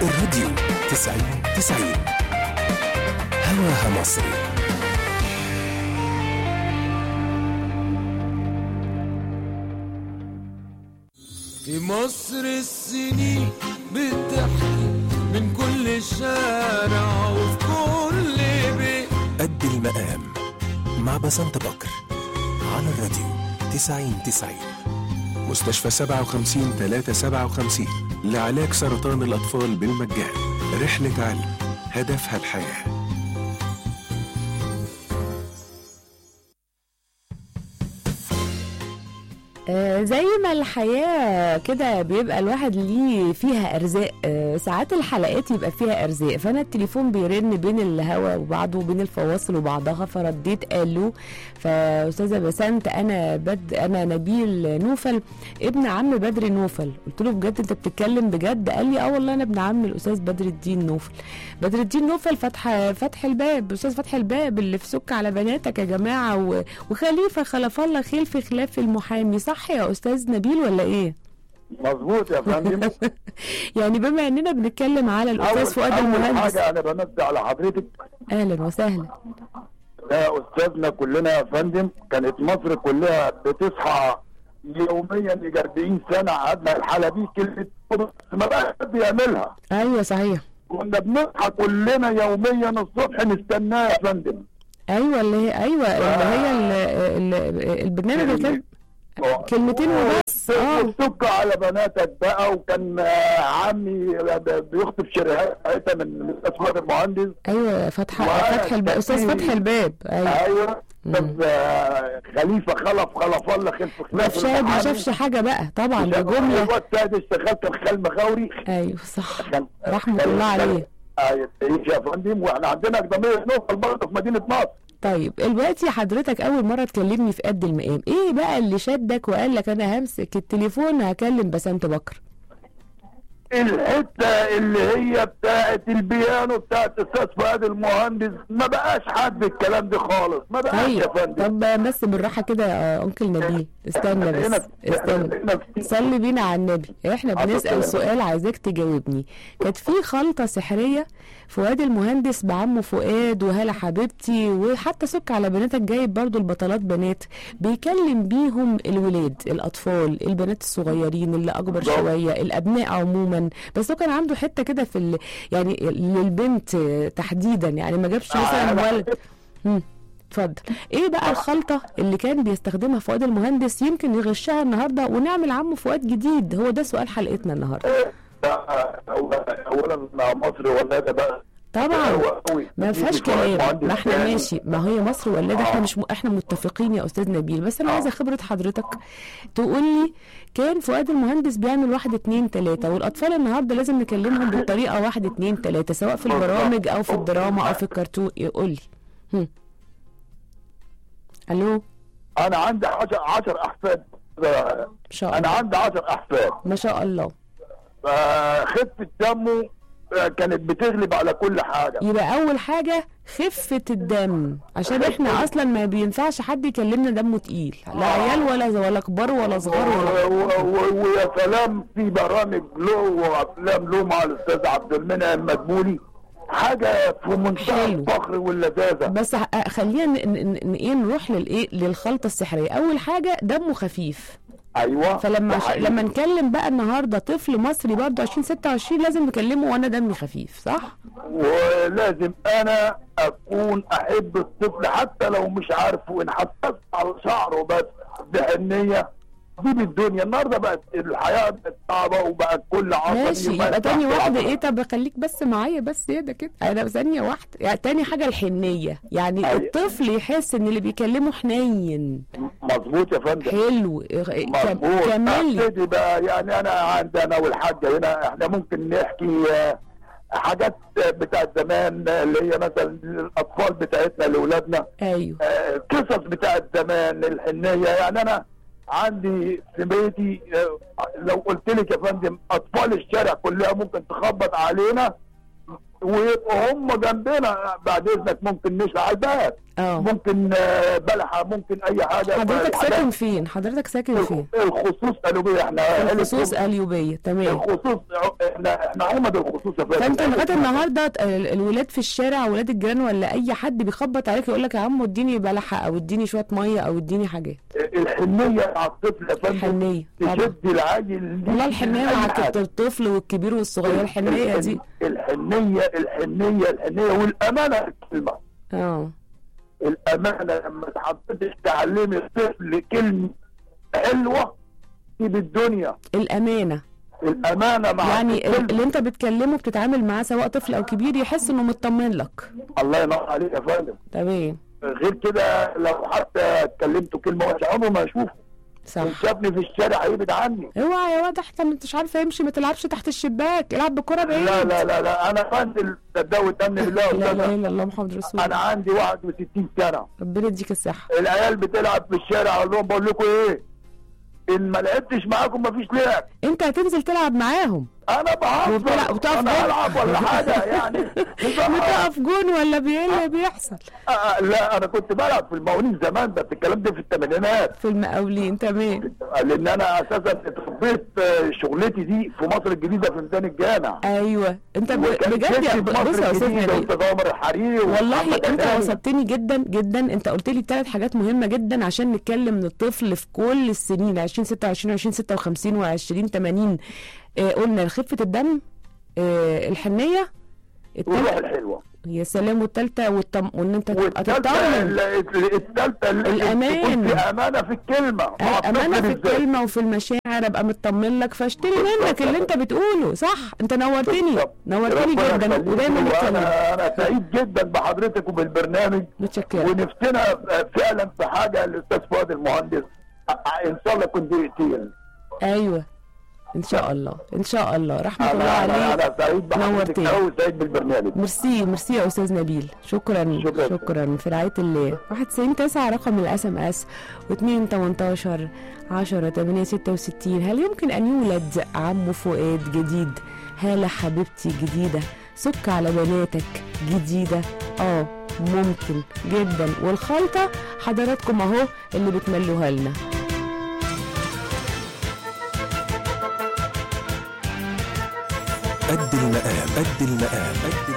الراديو تسعين تسعين هواها مصري في مصر السنين بتحكي من كل شارع وفي كل بيت قد المقام مع بسنت بكر على الراديو تسعين تسعين مستشفى سبعة وخمسين تلاتة سبعة وخمسين لعلاج سرطان الأطفال بالمجان رحلة علم هدفها الحياه آه، زي ما الحياة كده بيبقى الواحد ليه فيها أرزاق آه، ساعات الحلقات يبقى فيها أرزاق فأنا التليفون بيرن بين الهوا وبعضه وبين الفواصل وبعضها فرديت قالوا فأستاذة بسنت أنا بد أنا نبيل نوفل ابن عم بدر نوفل قلت له بجد أنت بتتكلم بجد قال لي اه والله أنا ابن عم الأستاذ بدر الدين نوفل بدر الدين نوفل فتح فتح الباب أستاذ فتح الباب اللي في سك على بناتك يا جماعة و- وخليفة خلف الله خلف خلاف المحامي صح يا أستاذ نبيل ولا إيه؟ مظبوط يا فندم يعني بما اننا بنتكلم على الاستاذ فؤاد أول المهندس حاجه انا بمسي على حضرتك اهلا وسهلا ده استاذنا كلنا يا فندم كانت مصر كلها بتصحى يوميا يجي 40 سنه قعدنا الحاله دي كلمه بس ما بقاش حد يعملها ايوه صحيح كنا بنصحى كلنا يوميا الصبح نستناه يا فندم ايوه اللي هي ايوه اللي هي ال- ال- البرنامج اللي كان كلمتين وبس اه السك على بناتك بقى وكان آه، عمي بيخطب شريهات ساعتها من من اسماء المهندس ايوه فتح وأنا فتح الباب كان استاذ في- فتح الباب ايوه ايوه مم. بس آه، خليفه خلف خلف الله خلف ما خلاف شاف ما المحامي. شافش حاجه بقى طبعا شاف- بجمله هو السادس اشتغلت الخال مغاوري ايوه صح كان- رحمه كان- الله عليه ايوه تعيش يا فندم واحنا عندنا اقدميه نوصل برضه في مدينه نصر طيب دلوقتي حضرتك اول مره تكلمني في قد المقام ايه بقى اللي شدك وقال لك انا همسك التليفون هكلم بسنت بكر الحته اللي هي بتاعت البيانو بتاعت الاستاذ فؤاد المهندس ما بقاش حد الكلام ده خالص ما بقاش طيب يا فندم طب بس بالراحه كده يا انكل نبيل استنى بس هنا- استنى هنا في- صلي بينا على النبي احنا عليه بنسال السلام. سؤال عايزاك تجاوبني كانت في خلطه سحريه فؤاد المهندس بعمه فؤاد وهلا حبيبتي وحتى سك على بناتك جايب برضو البطلات بنات بيكلم بيهم الولاد الاطفال البنات الصغيرين اللي اكبر بالظبط. شويه الابناء عموما بس هو كان عنده حته كده في ال... يعني للبنت تحديدا يعني ما جابش مثلا أنا- ولد مم. اتفضل ايه بقى الخلطه اللي كان بيستخدمها فؤاد المهندس يمكن يغشها النهارده ونعمل عمه فؤاد جديد هو ده سؤال حلقتنا النهارده اولا مصر ولا ده بقى طبعا ما فيهاش كلام ما احنا يعني. ماشي ما هي مصر ولاده احنا مش م... احنا متفقين يا استاذ نبيل بس انا عايزه خبره حضرتك تقول لي كان فؤاد المهندس بيعمل واحد اتنين تلاته والاطفال النهارده لازم نكلمهم بالطريقه واحد اتنين تلاته سواء في البرامج او في الدراما او في الكرتون يقول لي هم. الو انا عندي 10 10 احفاد ما شاء انا الله عندي 10 احفاد ما شاء الله فخفه دمه آه، كانت بتغلب على كل حاجه يبقى اول حاجه خفه الدم عشان احنا اصلا ما بينفعش حد يكلمنا دمه تقيل لا عيال ولا ولا كبار ولا صغار ولا و- و- و- ويا سلام في برامج له وافلام له مع الاستاذ عبد المنعم مدبولي حاجه في منتهى حلو. الفخر واللذاذه بس ه- خلينا ن- ن- ن- ايه نروح للايه للخلطه السحريه اول حاجه دمه خفيف ايوه فلما ده ش... حقيقي. لما نكلم بقى النهارده طفل مصري برضه 2026 لازم نكلمه وانا دمي خفيف صح ولازم انا اكون احب الطفل حتى لو مش عارفه ان حسست على شعره بس بحنيه دي بالدنيا النهارده بقت الحياه بقت صعبه وبقت كل عصبي ماشي وبقت يبقى تاني تحت واحدة عصبي. ايه طب خليك بس معايا بس ايه ده كده انا ثانية واحدة يعني تاني حاجة الحنية يعني أيوة. الطفل يحس ان اللي بيكلمه حنين مظبوط يا فندم حلو كم- مظبوط كمل لي ابتدي بقى يعني انا عندي انا والحاجه هنا احنا ممكن نحكي آه، حاجات بتاعت زمان آه، اللي هي مثلا الاطفال بتاعتنا لاولادنا ايوه آه، قصص بتاعت زمان الحنيه يعني انا عندي في بيتي آه، لو قلت لك يا فندم اطفال الشارع كلها ممكن تخبط علينا ويبقوا هم جنبنا بعد اذنك ممكن نشرح على الباب اه ممكن آه، بلحه ممكن اي حاجه حضرتك فالحاجات- ساكن فين حضرتك ساكن فين الخصوص قالوا احنا الخصوص اليوبيه تمام الخصوص احنا احنا عمد الخصوص يا فندم. فانت لغايه النهارده ال- الولاد في الشارع ولاد الجيران ولا اي حد بيخبط عليك يقول لك يا عم اديني بلحه او اديني شويه ميه او اديني حاجات الحنيه مع الطفل يا فندم حنيه طبعا تشد العيل دي والله الحنيه أي مع حاجة. الطفل والكبير والصغير الحنيه دي الحنيه الحنيه الحنيه والامانه الكلمه اه الامانه لما حضرتك تعلمي الطفل كلمه حلوه في الدنيا الامانه الامانه مع يعني ال- الطفل. اللي انت بتكلمه بتتعامل معاه سواء طفل او كبير يحس انه مطمن لك الله ينور عليك يا فندم تمام غير كده لو حتى اتكلمته كلمه وحشه عمره ما اشوفه صح إن شافني في الشارع هيبعد عني اوعى يا واد احسن انت مش عارفه يمشي ما تلعبش تحت الشباك العب بكره بعيد لا لا لا لا انا بنزل صدقوا وتامن بالله يا لا اله أستاذة. الا الله محمد رسول انا الله عندي 61 سنه ربنا يديك الصحه العيال بتلعب في الشارع اقول لهم بقول لكم ايه ان ما لعبتش معاكم مفيش لعب انت هتنزل تلعب معاهم انا بهزر وبتلعب- وبتقف انا جول. العب ولا حاجه يعني بتقف جون ولا بي- اللي بيحصل آه، لا انا كنت بلعب في المقاولين زمان ده الكلام ده في الثمانينات في المقاولين تمام لان انا اساسا اتربيت آه، شغلتي دي في مصر الجديده في ميدان الجامع ايوه انت ب- وكان بجد يا جدي في بص مصر يا استاذ الجديده نبيل واستاذ عمر الحريري والله ومحمد انت أماني. وصلتني جدا جدا انت قلت لي ثلاث حاجات مهمه جدا عشان نتكلم من الطفل في كل السنين 2026 2056 و20 80 آه قلنا خفه الدم آه الحنيه والروح التالتة الحلوه يا سلام والتالتة والطم وان انت تبقى والثالثه تطمن الثالثه الأمان. تكون في امانه في الكلمه مع الطفل امانه في بالذات. الكلمه وفي المشاعر ابقى مطمن لك فاشتري منك اللي انت بتقوله صح انت نورتني بالظبط. نورتني ربنا جدا يخليك. ودايما نتكلم وانا انا سعيد جدا بحضرتك وبالبرنامج متشكره ونفسنا فعلا في حاجه الاستاذ فؤاد المهندس ان شاء الله يكون دقيقتين ايوه ان شاء الله ان شاء الله رحمه الله انا انا, عليك أنا سعيد بحضرتك نورتني. قوي سعيد بالبرنامج ميرسي ميرسي يا استاذ نبيل شكرا شكرا. شكرا في رعايه الله 91 9 رقم الاس ام اس و2 18 10 8 66 هل يمكن ان يولد عم فؤاد جديد هاله حبيبتي جديده سك على بناتك جديده اه ممكن جدا والخلطه حضراتكم اهو اللي بتملوها لنا قد المقام قد المقام قد